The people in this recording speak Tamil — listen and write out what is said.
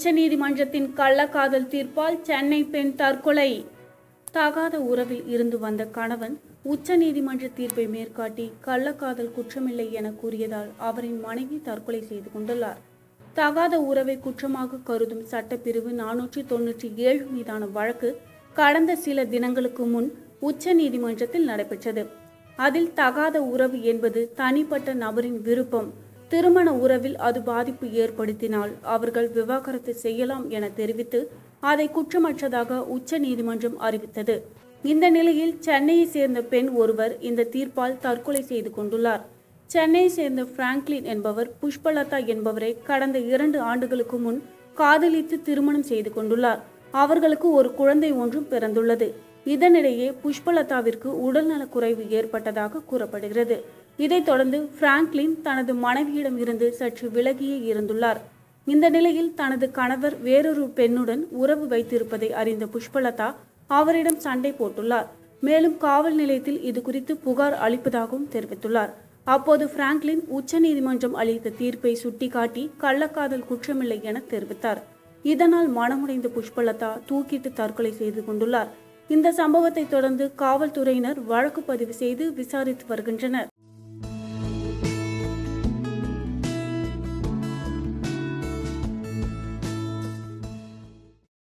உச்சநீதிமன்றத்தின் கள்ளக்காதல் தீர்ப்பால் சென்னை பெண் தற்கொலை தகாத உறவில் இருந்து வந்த கணவன் உச்சநீதிமன்ற தீர்ப்பை மேற்காட்டி கள்ளக்காதல் குற்றமில்லை என கூறியதால் அவரின் மனைவி தற்கொலை செய்து கொண்டுள்ளார் தகாத உறவை குற்றமாக கருதும் சட்டப்பிரிவு நானூற்றி தொன்னூற்றி ஏழு மீதான வழக்கு கடந்த சில தினங்களுக்கு முன் உச்ச நீதிமன்றத்தில் நடைபெற்றது அதில் தகாத உறவு என்பது தனிப்பட்ட நபரின் விருப்பம் திருமண உறவில் அது பாதிப்பு ஏற்படுத்தினால் அவர்கள் விவாகரத்து செய்யலாம் என தெரிவித்து அதை குற்றமற்றதாக உச்ச நீதிமன்றம் அறிவித்தது இந்த நிலையில் சென்னையை சேர்ந்த பெண் ஒருவர் இந்த தீர்ப்பால் தற்கொலை செய்து கொண்டுள்ளார் சென்னையை சேர்ந்த பிராங்க்லின் என்பவர் புஷ்பலதா என்பவரை கடந்த இரண்டு ஆண்டுகளுக்கு முன் காதலித்து திருமணம் செய்து கொண்டுள்ளார் அவர்களுக்கு ஒரு குழந்தை ஒன்றும் பிறந்துள்ளது இதனிடையே புஷ்பலதாவிற்கு உடல்நலக் குறைவு ஏற்பட்டதாக கூறப்படுகிறது இதைத் தொடர்ந்து பிராங்க்லின் தனது மனைவியிடம் இருந்து சற்று விலகியே இருந்துள்ளார் இந்த நிலையில் தனது கணவர் வேறொரு பெண்ணுடன் உறவு வைத்திருப்பதை அறிந்த புஷ்பலதா அவரிடம் சண்டை போட்டுள்ளார் மேலும் காவல் நிலையத்தில் இது குறித்து புகார் அளிப்பதாகவும் தெரிவித்துள்ளார் அப்போது பிராங்க்லின் உச்சநீதிமன்றம் அளித்த தீர்ப்பை சுட்டிக்காட்டி கள்ளக்காதல் குற்றமில்லை என தெரிவித்தார் இதனால் மனமுடைந்த புஷ்பலதா தூக்கிட்டு தற்கொலை செய்து கொண்டுள்ளார் இந்த சம்பவத்தை தொடர்ந்து காவல்துறையினர் வழக்கு பதிவு செய்து விசாரித்து வருகின்றனர்